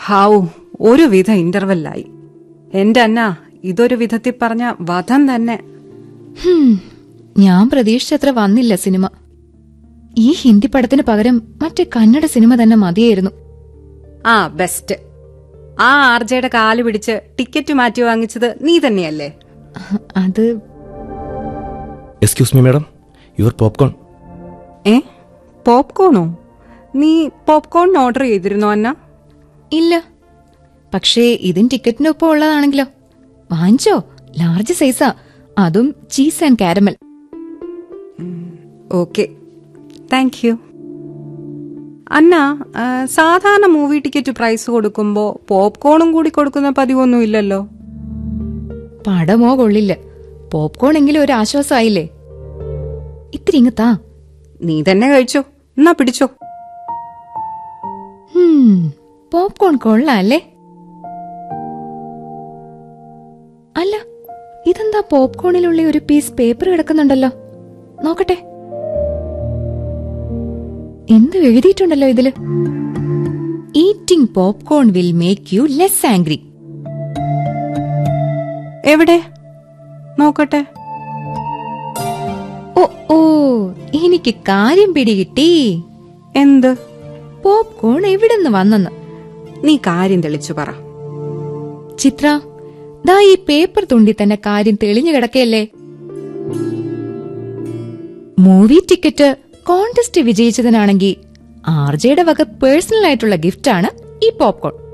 ഹാവു ഒരുവിധ ഇന്റർവെല്ലായി എന്റെ അന്ന ഇതൊരു വിധത്തിൽ പറഞ്ഞ വധം തന്നെ ഹും, ഞാൻ പ്രതീക്ഷിച്ചത്ര വന്നില്ല സിനിമ ഈ ഹിന്ദി പടത്തിന് പകരം മറ്റേ കന്നഡ സിനിമ തന്നെ മതിയായിരുന്നു ആ ബെസ്റ്റ് ആ ആർജയുടെ കാല് പിടിച്ച് ടിക്കറ്റ് മാറ്റി വാങ്ങിച്ചത് നീ തന്നെയല്ലേ അത് excuse me madam your popcorn ഏ പോപ്കോണോ നീ പോപ്കോൺ ഓർഡർ ചെയ്തിരുന്നോ അന്ന ഇല്ല പക്ഷേ ഇതിൻ ടിക്കറ്റിനൊപ്പം ഉള്ളതാണെങ്കിലോ വാങ്ങിച്ചോ ലാർജ് സൈസാ അതും cheese and caramel okay thank you അന്ന ആ, സാധാരണ മൂവി ടിക്കറ്റ് പ്രൈസ് കൊടുക്കുമ്പോ പോപ്കോണും കൂടി കൊടുക്കുന്ന പതിവൊന്നും ഇല്ലല്ലോ പടമോ കൊള്ളില്ല പോപ്കോൺ എങ്കിലും ഒരു ആശ്വാസമായില്ലേ ഇത്തിരി ഇങ്ങ് താ നീ തന്നെ കഴിച്ചോ എന്നാ പിടിച്ചോ ഹും, പോപ്കോൺ കൊള്ളാം അല്ലേ അല്ല ഇതെന്താ പോപ്കോണിലുള്ള ഒരു പീസ് പേപ്പർ കിടക്കുന്നുണ്ടല്ലോ നോക്കട്ടെ എന്ത് എഴുതിയിട്ടുണ്ടല്ലോ ഇതില് eating popcorn will make you less angry എവിടെ നോക്കട്ടെ ഓ ഓ എനിക്ക് കാര്യം പിടികിട്ടി എന്ത് പോപ്കോൺ എവിടുന്ന് വന്നെന്ന് നീ കാര്യം തെളിച്ചു പറ ചിത്ര ദാ ഈ പേപ്പർ തുണ്ടി തന്നെ കാര്യം തെളിഞ്ഞു കിടക്കയല്ലേ മൂവി ടിക്കറ്റ് കോൺടെസ്റ്റ് വിജയിച്ചതിനാണെങ്കിൽ ആർജയുടെ വക പേഴ്സണൽ ആയിട്ടുള്ള ഗിഫ്റ്റാണ് ഈ പോപ്കോൺ